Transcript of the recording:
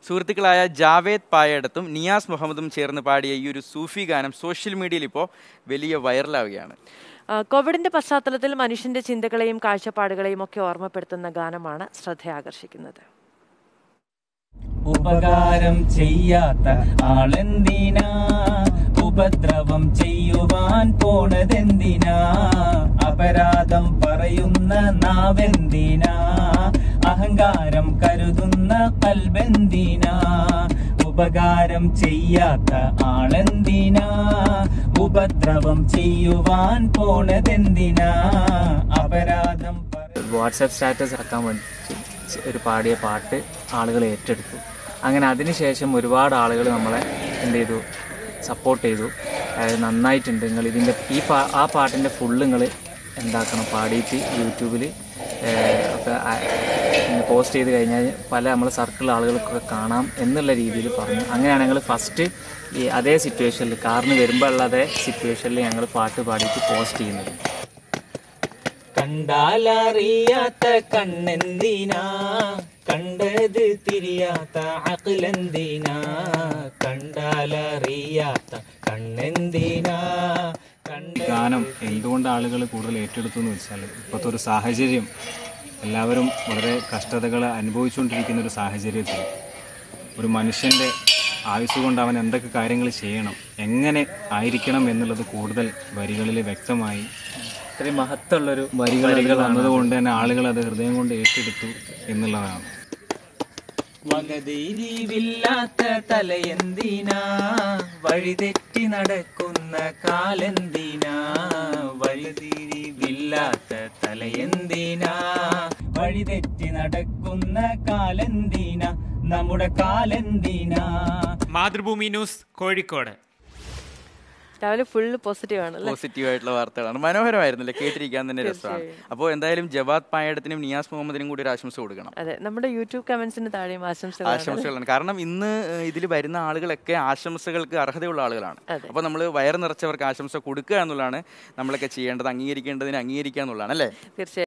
സുഹൃത്തുക്കളായ ജാവേദ് പായടത്തും നിയാസ് മുഹമ്മദും ചേർന്ന് പാടിയ ഈ ഒരു സൂഫി ഗാനം സോഷ്യൽ മീഡിയയിൽ ഇപ്പോൾ വലിയ വൈറലാവുകയാണ് ആ, കോവിഡിന്റെ പശ്ചാത്തലത്തിൽ മനുഷ്യന്റെ ചിന്തകളെയും കാഴ്ചപ്പാടുകളെയും ഒക്കെ ഓർമ്മപ്പെടുത്തുന്ന ഗാനമാണ് ശ്രദ്ധയാകർഷിക്കുന്നത് ഉപകാരം ചെയ്യാത്ത ആളെന്തിനാ ഉപദ്രവം ചെയ്യുവാൻ പോണതെന്തിനാ അപരാധം പറയുന്ന നാവെന്തിനാ അഹങ്കാരം കരുതുന്ന കൽബെന്തിനാ ഉപകാരം ചെയ്യാത്ത ആളെന്തിനാ ഉപദ്രവം ചെയ്യുവാൻ പോണതെന്തിനാ അപരാധം പറ- വാട്സാപ്പ് സ്റ്റാറ്റസ് ഇറക്കാൻ വേണ്ടി ഒരു പാടിയ പാട്ട് ആളുകൾ ഏറ്റെടുത്തു അങ്ങനെ അതിനുശേഷം ഒരുപാട് ആളുകൾ നമ്മളെ എന്ത് ചെയ്തു സപ്പോർട്ട് ചെയ്തു അതായത് നന്നായിട്ടുണ്ട് നിങ്ങൾ ഇതിൻ്റെ ഈ പാ ആ പാട്ടിൻ്റെ ഫുള്ള് നിങ്ങൾ എന്താക്കണം പാടിയിട്ട് യൂട്യൂബിൽ ഒക്കെ പോസ്റ്റ് ചെയ്ത് കഴിഞ്ഞാൽ പല നമ്മളെ സർക്കിൾ ആളുകൾക്കൊക്കെ കാണാം എന്നുള്ള രീതിയിൽ പറഞ്ഞു അങ്ങനെയാണ് ഞങ്ങൾ ഫസ്റ്റ് ഈ അതേ സിറ്റുവേഷനിൽ കാറിന് വരുമ്പോഴുള്ള അതേ സിറ്റുവേഷനിൽ ഞങ്ങൾ പാട്ട് പാടിയിട്ട് പോസ്റ്റ് ചെയ്യുന്നത് കണ്ടാലറിയാത്ത കണ്ണെന്തിനാ കണ്ടത് തിരിയാത്ത അഖിലെന്തിനാ കണ്ടാലറിയാത്ത കണ്ണെന്തിനാ കണ്ട ഗാനം എന്തുകൊണ്ട് ആളുകൾ കൂടുതൽ ഏറ്റെടുത്തു എന്ന് വെച്ചാൽ ഇപ്പോഴത്തെ ഒരു സാഹചര്യം എല്ലാവരും വളരെ കഷ്ടതകൾ അനുഭവിച്ചുകൊണ്ടിരിക്കുന്ന ഒരു സാഹചര്യത്തിൽ ഒരു മനുഷ്യൻ്റെ ആയുസ് കൊണ്ട് അവൻ എന്തൊക്കെ കാര്യങ്ങൾ ചെയ്യണം എങ്ങനെ ആയിരിക്കണം എന്നുള്ളത് കൂടുതൽ വരികളിൽ വ്യക്തമായി ഇത്രയും മഹത്തുള്ളൊരു വരികൾ വന്നതുകൊണ്ട് തന്നെ ആളുകൾ അത് ഹൃദയം കൊണ്ട് ഏറ്റെടുത്തു എന്നുള്ളതാണ് വകതിരിവില്ലാത്ത തലയെന്തിനാ വഴിതെറ്റി നടക്കുന്ന കാലെന്തിനാ വഴിതിരിവില്ലാത്ത തലയെന്തിനാ വഴിതെറ്റി നടക്കുന്ന കാലെന്തിനാ നമ്മുടെ കാലെന്തിനാ മാതൃഭൂമി ന്യൂസ് കോഴിക്കോട് രാവിലെ ഫുള്ള് പോസിറ്റീവ് ആണ് അല്ലേ പോസിറ്റീവ് ആയിട്ടുള്ള വാർത്തകളാണ് മനോഹരമായിരുന്നില്ലേ കേട്ടിരിക്കാൻ തന്നെ രസമാണ് അപ്പോൾ എന്തായാലും ജവാദ് പായടത്തിനും നിയാസ് മുഹമ്മദിനും കൂടി ഒരു ആശംസ കൊടുക്കണം അതെ നമ്മുടെ യൂട്യൂബ് കമന്റ്സിന് താഴെയും ആശംസകൾ ആശംസകളാണ് കാരണം ഇന്ന് ഇതിൽ വരുന്ന ആളുകളൊക്കെ ആശംസകൾക്ക് അർഹതയുള്ള ആളുകളാണ് അതെ. അപ്പോൾ നമ്മൾ വയർ നിറച്ചവർക്ക് ആശംസ കൊടുക്കുക എന്നുള്ളതാണ് നമ്മളൊക്കെ ചെയ്യേണ്ടത് അംഗീകരിക്കേണ്ടതിന് അംഗീകരിക്കുക എന്നുള്ളതാണ് അല്ലേ തീർച്ചയായും